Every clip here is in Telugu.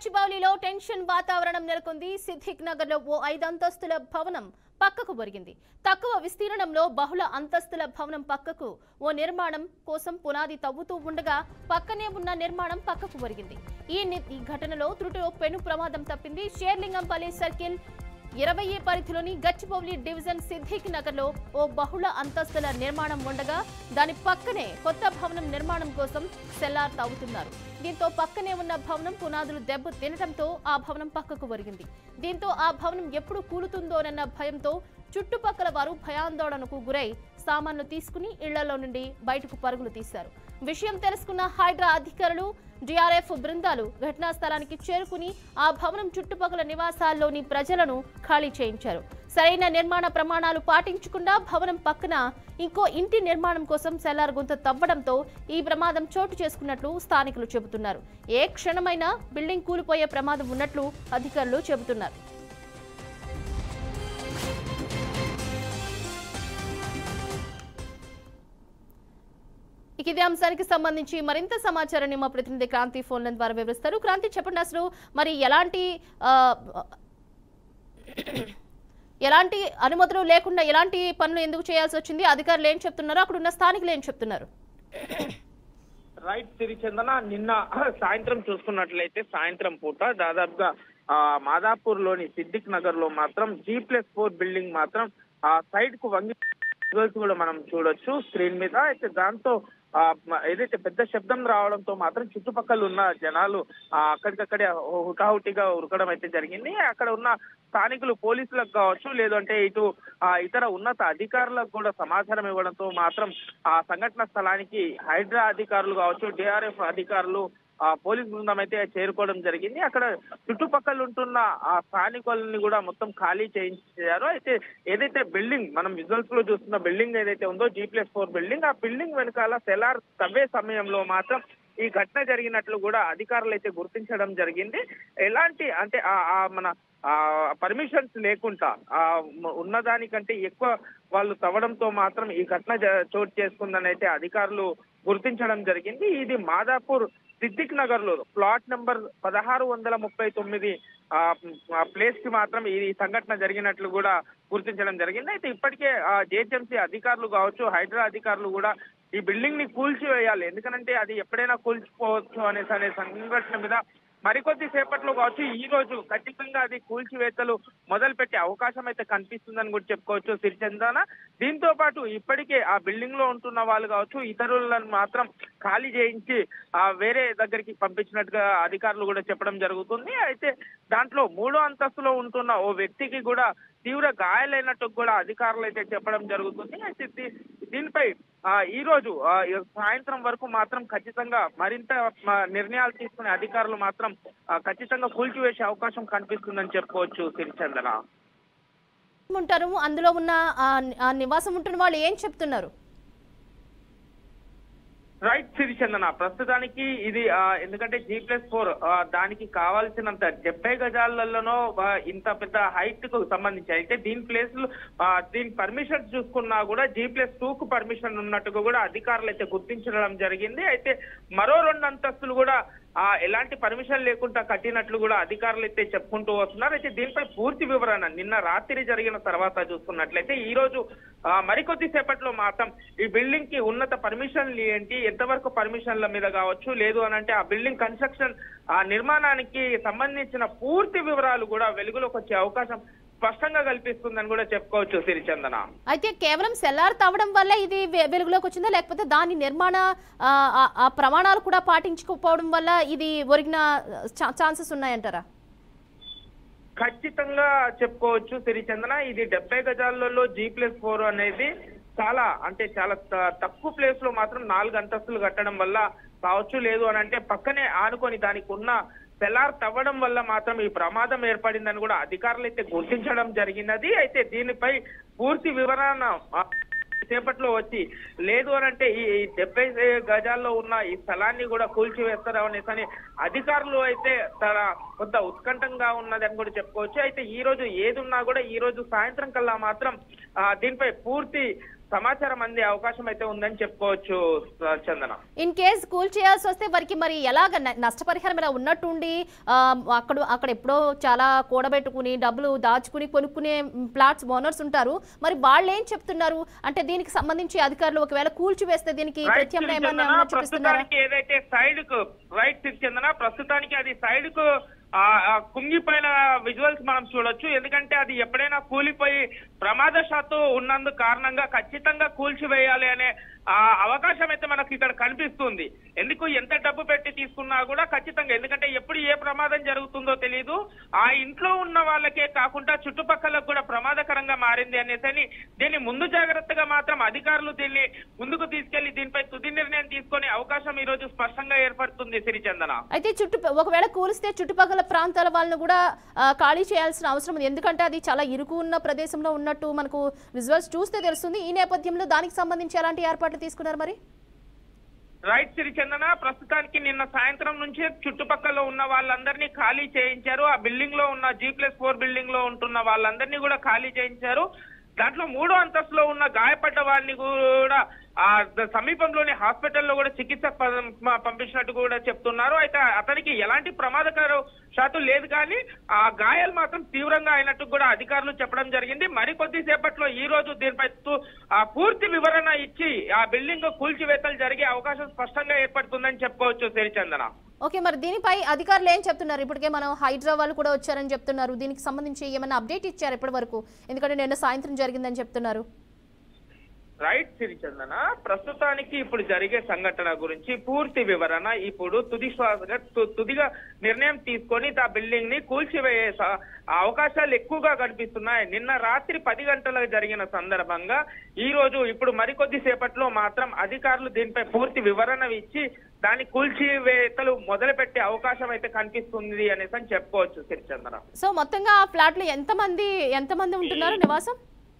గచ్చిబౌలిలో టెన్షన్ వాతావరణం నెలకొంది సిద్దిక్ నగర్ లో ఓ ఐదు అంతస్తుల భవనం పక్కకు ఒరిగింది తక్కువ విస్తీర్ణంలో బహుళ అంతస్తుల భవనం పక్కకు ఓ నిర్మాణం కోసం పునాది తవ్వుతూ ఉండగా పక్కనే ఉన్న నిర్మాణం పక్కకు ఒరిగింది ఈ ని- ఈ ఘటనలో త్రుటిలో పెను ప్రమాదం తప్పింది షేర్లింగంపల్లి సర్కిల్ ఇరవై పరిధిలోని గచ్చిబౌలి డివిజన్ సిద్దిక్ నగర్ లో ఓ బహుళ అంతస్తుల నిర్మాణం ఉండగా దాని పక్కనే కొత్త భవనం నిర్మాణం కోసం సెల్లార్ తవ్వుతున్నారు దీంతో పక్కనే ఉన్న భవనం పునాదులు దెబ్బ తినడంతో ఆ భవనం పక్కకు ఒరిగింది దీంతో ఆ భవనం ఎప్పుడు కూలుతుందోనన్న భయంతో చుట్టుపక్కల వారు భయాందోళనకు గురై సామాన్లు తీసుకుని ఇళ్లలో నుండి బయటకు పరుగులు తీశారు విషయం తెలుసుకున్న హైడ్రా అధికారులు డిఆర్ఎఫ్ బృందాలు ఘటనా స్థలానికి చేరుకుని ఆ భవనం చుట్టుపక్కల నివాసాల్లోని ప్రజలను ఖాళీ చేయించారు సరైన నిర్మాణ ప్రమాణాలు పాటించకుండా భవనం పక్కన ఇంకో ఇంటి నిర్మాణం కోసం సెల్లార్ గుంత తవ్వడంతో ఈ ప్రమాదం చోటు చేసుకున్నట్లు స్థానికులు చెబుతున్నారు ఏ క్షణమైనా బిల్డింగ్ కూలిపోయే ప్రమాదం ఉన్నట్లు అధికారులు చెబుతున్నారు ఇక ఇదే అంశానికి సంబంధించి మరింత సమాచారాన్ని మా ప్రతినిధి క్రాంతి ఫోన్ లైన్ ద్వారా వివరిస్తారు క్రాంతి చెప్పండి అసలు మరి ఎలాంటి ఆ, ఎలాంటి అనుమతులు లేకుండా ఎలాంటి పనులు ఎందుకు చేయాల్సి వచ్చింది అధికారులు ఏం చెప్తున్నారు అక్కడ ఉన్న స్థానికులు ఏం చెప్తున్నారు రైట్ సిరిచందన నిన్న సాయంత్రం చూసుకున్నట్లయితే సాయంత్రం పూట దాదాపుగా ఆ, మాదాపూర్ లోని సిద్దిక్ నగర్ లో మాత్రం జీ ప్లస్ ఫోర్ బిల్డింగ్ మాత్రం ఆ సైడ్ కు వంగి visuals కూడా మనం చూడొచ్చు స్క్రీన్ మీద అయితే దాంతో ఆ, మ- ఏదైతే పెద్ద శబ్దం రావడంతో మాత్రం చుట్టుపక్కల ఉన్న జనాలు ఆ, అక్కడికక్కడే హుటాహుటిగా ఉరకడం అయితే జరిగింది అక్కడ ఉన్న స్థానికులు పోలీసులకు కావచ్చు లేదంటే ఇటు ఆ, ఇతర ఉన్నత అధికారులకు కూడా సమాచారం ఇవ్వడంతో మాత్రం ఆ సంఘటన స్థలానికి హైడ్రా అధికారులు కావచ్చు డిఆర్ఎఫ్ అధికారులు ఆ పోలీస్ బృందం అయితే చేరుకోవడం జరిగింది అక్కడ చుట్టుపక్కల ఉంటున్న ఆ స్థానికులని కూడా మొత్తం ఖాళీ చేయించారు అయితే ఏదైతే బిల్డింగ్ మనం విజువల్స్ లో చూస్తున్న బిల్డింగ్ ఏదైతే ఉందో జీ ప్లస్ ఫోర్ బిల్డింగ్ ఆ బిల్డింగ్ వెనకాల సెలార్ తవ్వే సమయంలో మాత్రం ఈ ఘటన జరిగినట్లు కూడా అధికారులు అయితే గుర్తించడం జరిగింది ఎలాంటి అంటే ఆ ఆ మన ఆ పర్మిషన్స్ లేకుండా ఆ మ- ఉన్నదానికంటే ఎక్కువ వాళ్ళు తవ్వడంతో మాత్రం ఈ ఘటన జ- చోటు చేసుకుందని అయితే అధికారులు గుర్తించడం జరిగింది ఇది మాదాపూర్ సిద్దిక్ నగర్ లో ప్లాట్ నెంబర్ పదహారు వందల ముప్పై తొమ్మిది ప్లేస్ కి మాత్రం ఈ సంఘటన జరిగినట్లు కూడా గుర్తించడం జరిగింది అయితే ఇప్పటికే జేహెచ్ఎంసీ అధికారులు కావచ్చు హైడ్రా అధికారులు కూడా ఈ బిల్డింగ్ ని కూల్చివేయాలి ఎందుకంటే అది ఎప్పుడైనా కూల్చిపోవచ్చు అనేసి అనే సంఘటన మీద మరికొద్ది సేపట్లో కావచ్చు ఈ రోజు ఖచ్చితంగా అది కూల్చివేతలు మొదలు పెట్టే అవకాశం అయితే కనిపిస్తుందని కూడా చెప్పుకోవచ్చు సిరిచందాన దీంతో పాటు ఇప్పటికే ఆ బిల్డింగ్ లో ఉంటున్న వాళ్ళు కావచ్చు ఇతరులను మాత్రం ఖాళీ చేయించి ఆ వేరే దగ్గరికి పంపించినట్టుగా అధికారులు కూడా చెప్పడం జరుగుతుంది అయితే దాంట్లో మూడో అంతస్తులో ఉంటున్న ఓ వ్యక్తికి కూడా తీవ్ర గాయాలైనట్టు కూడా అధికారులు అయితే చెప్పడం జరుగుతుంది అయితే దీ- దీనిపై ఆ, ఈ రోజు ఆ, ఈ సాయంత్రం వరకు మాత్రం ఖచ్చితంగా మరింత ఆ, నిర్ణయాలు తీసుకునే అధికారులు మాత్రం ఆ, ఖచ్చితంగా కూల్చివేసే అవకాశం కనిపిస్తుందని చెప్పుకోవచ్చు సిరిచందన ఉంటారు అందులో ఉన్న ఆ- ఆ నివాసం ఉంటున్న వాళ్ళు ఏం చెప్తున్నారు రైట్ సిరిచందన ప్రస్తుతానికి ఇది ఆ, ఎందుకంటే జీ ప్లస్ ఫోర్ దానికి కావాల్సినంత డెబ్బై గజాలలోనో ఆ, ఇంత పెద్ద హైట్ కు సంబంధించి అయితే దీని ప్లేస్ దీని పర్మిషన్ చూసుకున్నా కూడా జీ ప్లస్ టూ కు పర్మిషన్ ఉన్నట్టుగా కూడా అధికారులు అయితే గుర్తించడం జరిగింది అయితే మరో రెండు అంతస్తులు కూడా ఆ ఎలాంటి పర్మిషన్ లేకుండా కట్టినట్లు కూడా అధికారులు అయితే చెప్పుకుంటూ వస్తున్నారు అయితే దీనిపై పూర్తి వివరణ నిన్న రాత్రి జరిగిన తర్వాత చూసుకున్నట్లయితే ఈ రోజు ఆ, మరికొద్ది సేపట్లో మాత్రం ఈ బిల్డింగ్ కి ఉన్నత పర్మిషన్లు ఏంటి ఎంతవరకు పర్మిషన్ల మీద కావచ్చు లేదు అని అంటే ఆ బిల్డింగ్ కన్స్ట్రక్షన్ ఆ నిర్మాణానికి సంబంధించిన పూర్తి వివరాలు కూడా వెలుగులోకి వచ్చే అవకాశం స్పష్టంగా కల్పిస్తుందని కూడా చెప్పుకోవచ్చు సిరిచందన అయితే కేవలం సెల్లార్ తవ్వడం వల్ల ఇది వె- వెలుగులోకి వచ్చిందా లేకపోతే దాని నిర్మాణ ఆ, ఆ- ఆ ప్రమాణాలు కూడా పాటించకపోవడం వల్ల ఇది ఒరిగిన ఛాన్సెస్ ఉన్నాయంటారా ఖచ్చితంగా చెప్పుకోవచ్చు సిరిచందన ఇది డెబ్బై గజాలలో జీ ప్లస్ ఫోర్ అనేది చాలా అంటే చాలా త- తక్కువ ప్లేస్ లో మాత్రం నాలుగు అంతస్తులు కట్టడం వల్ల కావచ్చు లేదు అని అంటే పక్కనే ఆనుకొని దానికి ఉన్న సెలార్ తవ్వడం వల్ల మాత్రం ఈ ప్రమాదం ఏర్పడిందని కూడా అధికారులు అయితే గుర్తించడం జరిగినది అయితే దీనిపై పూర్తి వివరణ ఆ, సేపట్లో వచ్చి లేదు అని అంటే ఈ ఈ డెబ్బై గజాల్లో ఉన్న ఈ స్థలాన్ని కూడా కూల్చివేస్తారు అనేసి అని అధికారులు అయితే తన కొంత ఉత్కంఠంగా ఉన్నదని కూడా చెప్పుకోవచ్చు అయితే ఈ రోజు ఏది ఉన్నా కూడా ఈ రోజు సాయంత్రం కల్లా మాత్రం ఆ, దీనిపై పూర్తి సమాచారం అందే అవకాశం అయితే ఉందని చెప్పుకోవచ్చు స- చందన ఇన్ కేస్ కూల్ చేయాల్సి వస్తే వారికి మరి ఎలాగ న- నష్టపరిహారం ఇలా ఉన్నట్టుండి ఆ, అక్కడ అక్కడ ఎప్పుడో చాలా కూడబెట్టుకుని డబ్బులు దాచుకుని కొనుక్కునే ప్లాట్స్ ఓనర్స్ ఉంటారు మరి వాళ్ళు ఏం చెప్తున్నారు అంటే దీనికి సంబంధించి అధికారులు ఒకవేళ కూల్చివేస్తే దీనికి రైట్ ప్రత్యామ్నాయం సిరిచందన ఏమైనా చూపిస్తున్నారా ప్రస్తుతానికి ఏదైతే సైడ్ కు రైట్ సిరిచందన ప్రస్తుతానికి అది సైడ్ కు ఆ, ఆ కుంగిపోయిన విజువల్స్ మనం చూడొచ్చు ఎందుకంటే అది ఎప్పుడైనా కూలిపోయి ప్రమాదశాత్తు ఉన్నందు కారణంగా ఖచ్చితంగా కూల్చివేయాలి అనే ఆ అవకాశం అయితే మనకు ఇక్కడ కనిపిస్తుంది ఎందుకు ఎంత డబ్బు పెట్టి తీసుకున్నా కూడా ఖచ్చితంగా ఎందుకంటే ఎప్పుడు ఏ ప్రమాదం జరుగుతుందో తెలియదు ఆ ఇంట్లో ఉన్న వాళ్ళకే కాకుండా చుట్టుపక్కలకు కూడా ప్రమాదకరంగా మారింది అనేసి అని దీన్ని ముందు జాగ్రత్తగా మాత్రం అధికారులు దీన్ని ముందుకు తీసుకెళ్లి దీనిపై తుది నిర్ణయం తీసుకునే అవకాశం ఈ రోజు స్పష్టంగా ఏర్పడుతుంది సిరిచందన అయితే చుట్టు ఒకవేళ కూలిస్తే చుట్టుపక్కల ప్రాంతాల వాళ్ళని కూడా ఆ, ఖాళీ చేయాల్సిన అవసరం ఉంది ఎందుకంటే అది చాలా ఇరుకు ఉన్న ప్రదేశంలో ఉన్నట్టు మనకు విజువల్స్ చూస్తే తెలుస్తుంది ఈ నేపథ్యంలో దానికి సంబంధించి ఎలాంటి ఏర్పాట్లు తీసుకున్నారు మరి రైట్ సిరిచందన ప్రస్తుతానికి నిన్న సాయంత్రం నుంచి చుట్టుపక్కల ఉన్న వాళ్ళందరినీ ఖాళీ చేయించారు ఆ బిల్డింగ్ లో ఉన్న జీ ప్లస్ ఫోర్ బిల్డింగ్ లో ఉంటున్న వాళ్ళందరినీ కూడా ఖాళీ చేయించారు దాంట్లో మూడో అంతస్తులో ఉన్న గాయపడ్డ వాళ్ళని కూడా ఆ ద- సమీపంలోని హాస్పిటల్లో కూడా చికిత్స ప- పంపించినట్టు కూడా చెప్తున్నారు అయితే అతనికి ఎలాంటి ప్రమాదకర శాతం లేదు కానీ ఆ గాయాలు మాత్రం తీవ్రంగా అయినట్టు కూడా అధికారులు చెప్పడం జరిగింది మరికొద్ది సేపట్లో ఈ రోజు దీనిపై తు- ఆ పూర్తి వివరణ ఇచ్చి ఆ బిల్డింగ్ కూల్చివేతలు జరిగే అవకాశం స్పష్టంగా ఏర్పడుతుందని చెప్పుకోవచ్చు సిరిచందన ఓకే మరి దీనిపై అధికారులు ఏం చెప్తున్నారు ఇప్పటికే మనం హైడ్రా వాళ్ళు కూడా వచ్చారని చెప్తున్నారు దీనికి సంబంధించి ఏమైనా అప్డేట్ ఇచ్చారు ఇప్పటి వరకు ఎందుకంటే నిన్న సాయంత్రం జరిగిందని చెప్తున్నారు రైట్ సిరిచందన ప్రస్తుతానికి ఇప్పుడు జరిగే సంఘటన గురించి పూర్తి వివరణ ఇప్పుడు తుది శ్వాసగా తు- తుదిగా నిర్ణయం తీసుకొని ఆ బిల్డింగ్ ని కూల్చివేసే స- అవకాశాలు ఎక్కువగా కనిపిస్తున్నాయి నిన్న రాత్రి పది గంటలకు జరిగిన సందర్భంగా ఈ రోజు ఇప్పుడు మరికొద్ది సేపట్లో మాత్రం అధికారులు దీనిపై పూర్తి వివరణ ఇచ్చి దాన్ని కూల్చివేతలు మొదలు పెట్టే అవకాశం అయితే కనిపిస్తుంది అనేసి అని చెప్పుకోవచ్చు సిరిచందన సో మొత్తంగా ఆ ఫ్లాట్లో ఎంతమంది ఎంతమంది ఉంటున్నారు నివాసం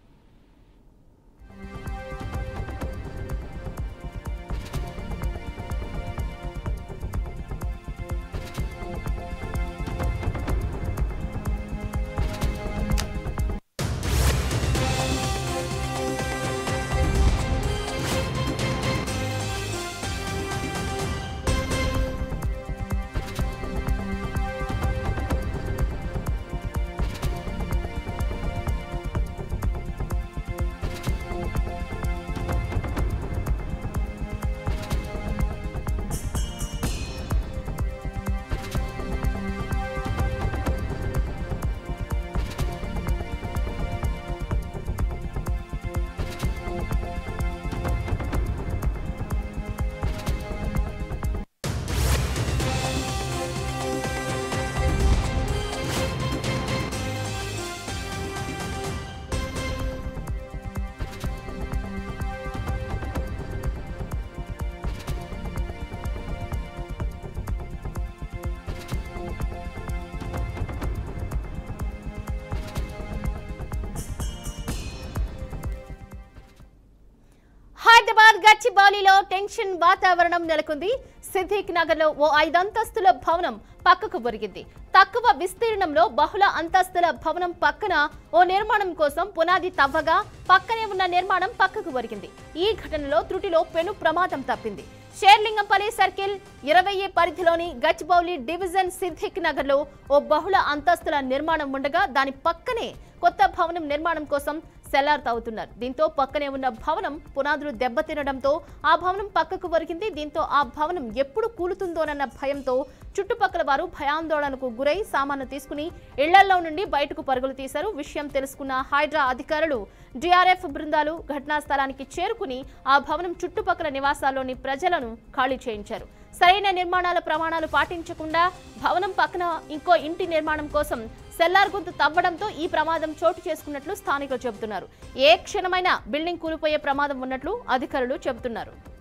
హైదరాబాద్ గచ్చిబౌలిలో టెన్షన్ వాతావరణం నెలకొంది సిద్దిక్ నగర్ లో ఓ ఐదంతస్తుల భవనం పక్కకు బొరిగింది తక్కువ విస్తీర్ణంలో బహుళ అంతస్తుల భవనం పక్కన ఓ నిర్మాణం కోసం పునాది తవ్వగా పక్కనే ఉన్న నిర్మాణం పక్కకు బొరిగింది ఈ ఘటనలో త్రుటిలో పెను ప్రమాదం తప్పింది షేర్లింగంపల్లి సర్కిల్ ఇరవై పరిధిలోని గచ్చిబౌలి డివిజన్ సిద్దిక్ నగర్ లో ఓ బహుళ అంతస్తుల నిర్మాణం ఉండగా దాని పక్కనే కొత్త భవనం నిర్మాణం కోసం సెల్లార్ తవ్వుతున్నారు దీంతో పక్కనే ఉన్న భవనం పునాదులు దెబ్బతినడంతో ఆ భవనం పక్కకు ఒరిగింది దీంతో ఆ భవనం ఎప్పుడు కూలుతుందోనన్న భయంతో చుట్టుపక్కల వారు భయాందోళనకు గురై సామాను తీసుకుని ఇళ్లలో నుండి బయటకు పరుగులు తీశారు విషయం తెలుసుకున్న హైడ్రా అధికారులు డిఆర్ఎఫ్ బృందాలు ఘటనా స్థలానికి చేరుకుని ఆ భవనం చుట్టుపక్కల నివాసాల్లోని ప్రజలను ఖాళీ చేయించారు సరైన నిర్మాణాల ప్రమాణాలు పాటించకుండా భవనం పక్కన ఇంకో ఇంటి నిర్మాణం కోసం సెల్లార్ గొంతు తవ్వడంతో ఈ ప్రమాదం చోటు చేసుకున్నట్లు స్థానికులు చెబుతున్నారు ఏ క్షణమైనా బిల్డింగ్ కూలిపోయే ప్రమాదం ఉన్నట్లు అధికారులు చెబుతున్నారు